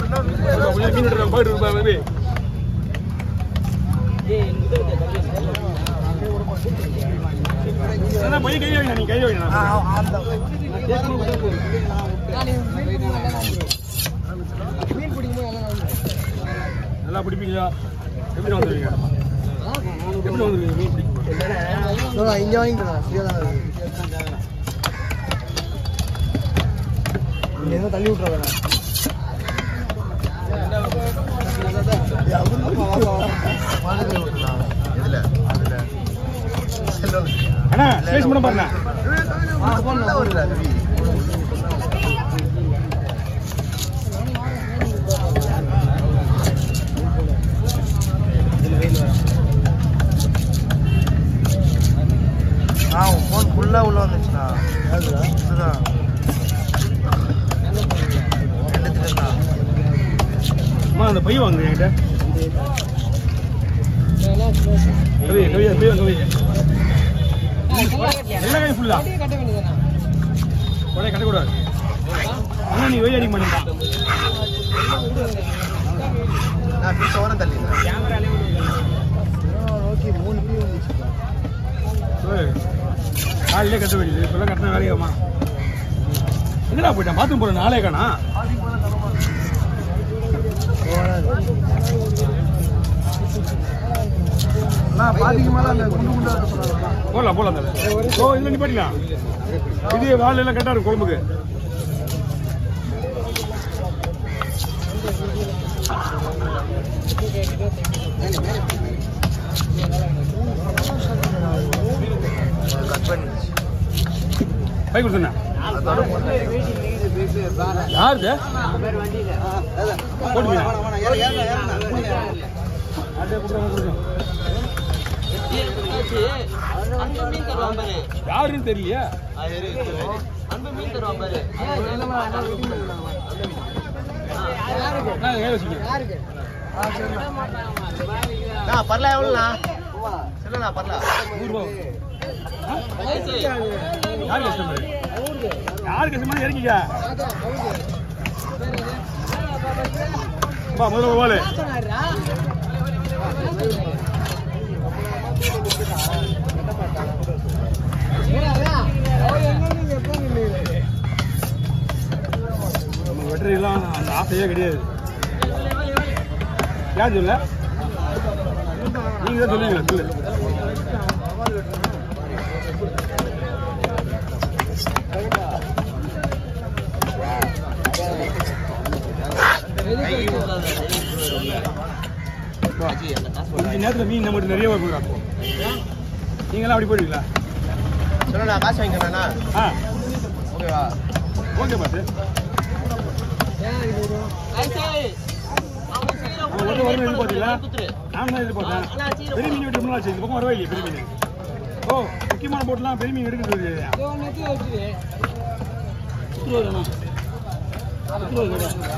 கொஞ்சம் மீன் எடுத்து போயிட்டு இருப்பா பேபி அதான் போய் கை வைங்க நீ கை வைங்க நல்லா பிடிப்பீங்களா எப்படி வந்துருவீங்க எப்படி வந்துருவீங்க மீன் பிடிக்கும் இங்க வாங்கிக்கலாம் ஃப்ரீயா தான் இருக்கு நீங்க எங்க தள்ளி விட்டுற வேணாம் அண்ணா ஸ்டேஷ் பண்ண பாருண்ணா ஆ ஃபோன் ஃபுல்லா உள்ள வந்துச்சுண்ணா இதுதான் ரெண்டுத்துல இருந்தா அம்மா அந்த பை வாங்க என்கிட்ட கவி கவியா பை வாங்க கவி எல்லா கை ஃபுல்லா உடனே கட்டக்கூடாது அண்ணா நீ வெயில் அடிக்க மாட்டேங்கிறான் நான் பீஸ் ஓரம் தள்ளி ஓகே மூணு பீ வந்துச்சு காலையிலே கட்ட வேண்டியது இப்பெல்லாம் கட்டின வேலையாமா எங்கடா போயிட்டான் பாத்ரூம் போற நாளே காணா நான் பாதிக்கு மேல அந்த குண்டு குண்டா சொல்றாங்க போடலாம் போடலாம் தல. ஓ இதுல நிப்பாட்டிக்கலாம் இது வால் எல்லாம் கரெக்டா இருக்கும் குழம்புக்கு கட் பண்ணிடுச்சு பை கொடுத்துண்ணா அதோட யாருது போட்டுவீங்க யாருன்னு தெரியலையா நான் கையில வச்சுக்கேன். நான் பரல எவ்வளோண்ணா சொல்லுண்ணா பரல நூறு ரூபா ஆ? யாரு கஸ்டமர் யாரு கஸ்டமர் இறங்கிக்க வா முதல்ல போல நம்ம வெட்டரிலாம் அந்த ஆசையே கிடையாது யார் சொல்ல நீங்க தான் சொல்லுவீங்களா சொல்லு கொஞ்ச நேரத்துல மீன் நம்மகிட்ட நிறைய போயிடும் நீங்களாம் அப்படி போயிடுவீங்களா சொல்லுண்ணா காசு வாங்கிக்கணும்ண்ணா ஆ ஓகேவா ஓகே பாத்து அவன் வந்து வரும்னு எதிர்பார்த்தீங்களா நான் தான் எதிர்பார்த்தேன் பெரிய மீன் வெட்டி முன்னாள் இந்த பக்கம் வரவே இல்லையே பெரிய மீன் ஓ முக்கியமான போட்டுலாம் பெரிய மீன் எடுக்கிறது இல்லையா சுற்றுலா தானா சுற்றுலா கடை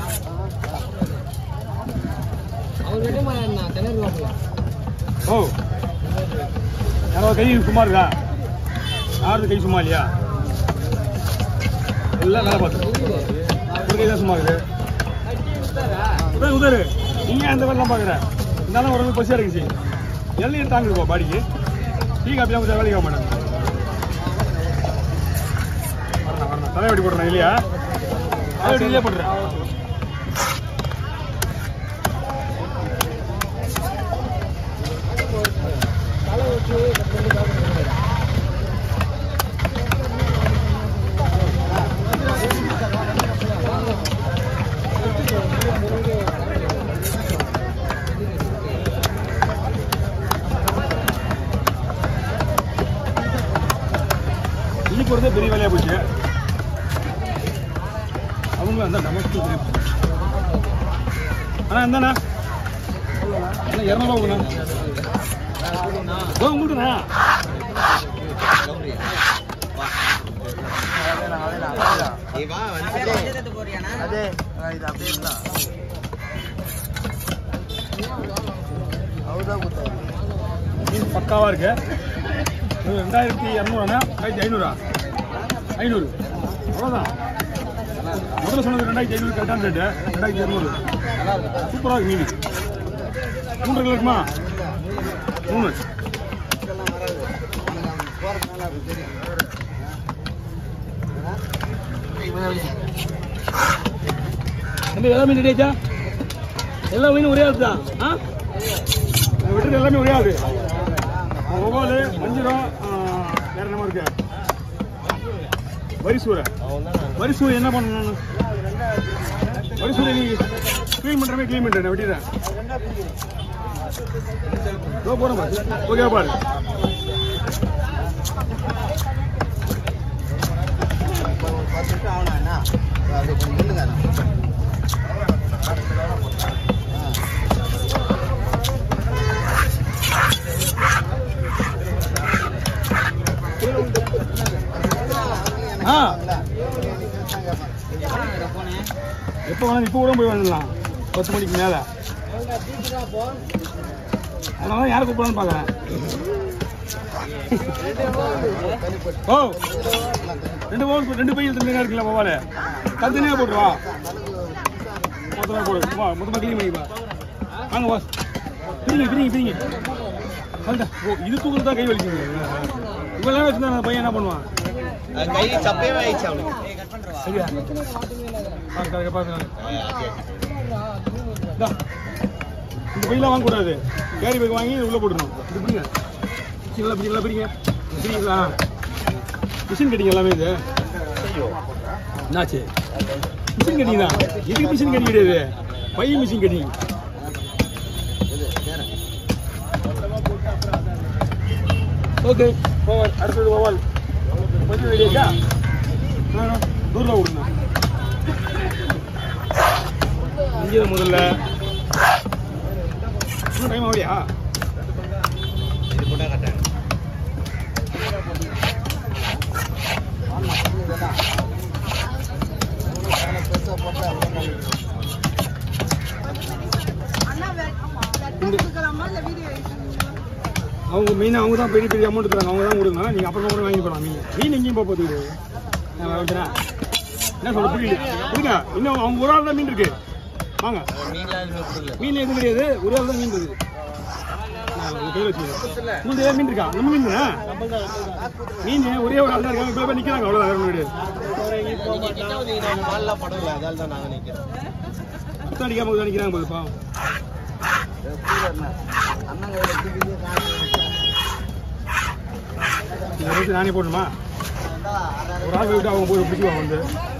ஓ யாராவது கை சும்மா இருக்கா யாருது கை சும்மா இல்லையா எல்லாம் வேலை பார்த்து ஒரு கை தான் சும்மா இருக்குது உதரு உதரு நீங்க அந்த வேலைலாம் பார்க்குற இருந்தாலும் உடம்பு பசியாக இருக்குச்சு எல்லாம் தாங்குதுப்பா பாடிக்கு டீ காப்பி தான் வேலைக்கு ஆக மாட்டேன் வரணும் வரணும் தலைவடி போடுறேன் இல்லையா தலைவடி இல்லையா போடுறேன் இன்னி போகிறதே பெரிய வேலையாக போச்சு அவங்க அந்த நமக்கு அண்ணா இந்தாண்ணா அண்ணா இரநூறுவா கொடுங்க ஓ உங்களுக்குண்ணா அதே ஆ, இது அப்படியே இல்ல அவர்தான் கொடுத்தாரு மீன் பக்காவாக இருக்கு இது ரெண்டாயிரத்தி இரநூறுவாண்ணா ஆயிரத்தி ஐநூறா ஐநூறு அவ்வளோதான் முதல்ல சொன்னது ரெண்டாயிரத்தி ஐநூறு கரெக்டான ரேட்டு ரெண்டாயிரத்தி இரநூறு சூப்பராக இருக்கு மீன் மூன்று கிலோ இருக்குமா மூணு தம்பி எல்லா மீன் ரெடியாச்சா எல்லா மீனும் ஒரே ஆள் தான் ஆ விட்டுறது எல்லாமே ஒரே ஆள் ஒவ்வொரு மஞ்சரம் வேற என்ன இருக்கு வரிசூரை வரிசூரை என்ன பண்ணணும் வரிசூரை நீ க்ளீன் பண்ணுறமே க்ளீன் பண்ணுறேன் வெட்டிடுறேன் இதோ போகிறேன் பாரு ஓகே பாரு ஆ எப்போ வேணாலும் இப்போ கூட போய் வந்துடலாம் பத்து மணிக்கு மேலே அதனால தான் யாரை கூப்பிடலான்னு பார்க்குறேன் ஓ ரெண்டு பவுன் ரெண்டு பையன் தனியாக இருக்குல்ல போவால தனித்தனியாக போட்டுருவா மொத்தமாக போடு வா மொத்தமாக க்ளீன் பண்ணிப்பா வாங்க பாஸ் பிரிங்க பிரிங்க பிரிங்க சொல்லிட்டேன் ஓ இது தூக்குறது தான் கை வலிக்குது இவ்வளோ நேரம் வச்சுருந்தா அந்த பையன் என்ன பண்ணுவான் கை சப்பையே ஆயிடுச்சு அவனுக்கு சரியா பாருங்க பாருங்க இந்தா. இந்த பையெல்லாம் வாங்கக்கூடாது கேரி பேக் வாங்கி உள்ள போட்டுடணும் இது பிடிங்க நல்லா பிடிங்க நல்லா பிடிங்க பிடிங்களா மிஷின் கட்டிங் எல்லாமே இது என்னாச்சு மிஷின் கட்டிங் தான் எதுக்கு மிஷின் கட்டிங் கிடையாது by machine cutting okay over அடுத்தது ஓவல் கொஞ்சம் ரெடியாச்சா தூரம் விடுங்க இங்கே முதல்ல இன்னும் டைம் ஆகலையா இது கூட கட்டேன் அவங்க மெயினாக அவங்க தான் பெரிய பெரிய அமௌண்ட் தராங்க அவங்க தான் கொடுங்க நீங்கள் அப்புறமா கூட வாங்கி போகலாம் மீன் மீன் எங்கேயும் போக போகுது நான் வந்துட்டேன். என்ன சொல்ல புரியல புரியுங்க இன்னும் அவங்க ஒரு ஆள் தான் மீன் இருக்கு வாங்க மீன்லாம் எதுவுமே கொடுக்கல மீன் எதுவும் கிடையாது ஒரே ஆள் தான் மீன் இருக்குது நான் உங்க கையில் வச்சுக்கிறேன் உங்களுக்கு ஏன் மீன் இருக்கா நம்ம மீன் தானே மீன் ஒரே ஒரு ஆள் தான் இருக்காங்க இப்போ போய் நிற்கிறாங்க அவ்வளோதான் வேற ஒன்றும் கிடையாது மால்லாம் படல அதால தான் நாங்கள் நிற்கிறோம் குத்தம் அடிக்காம குத்தம் அடிக்கிறாங்க போது பாவம் இதை வச்சு நானே போடணுமா ஒரு ஆள் விட்டு அவங்க போய் பிடிக்குவாங்க வந்து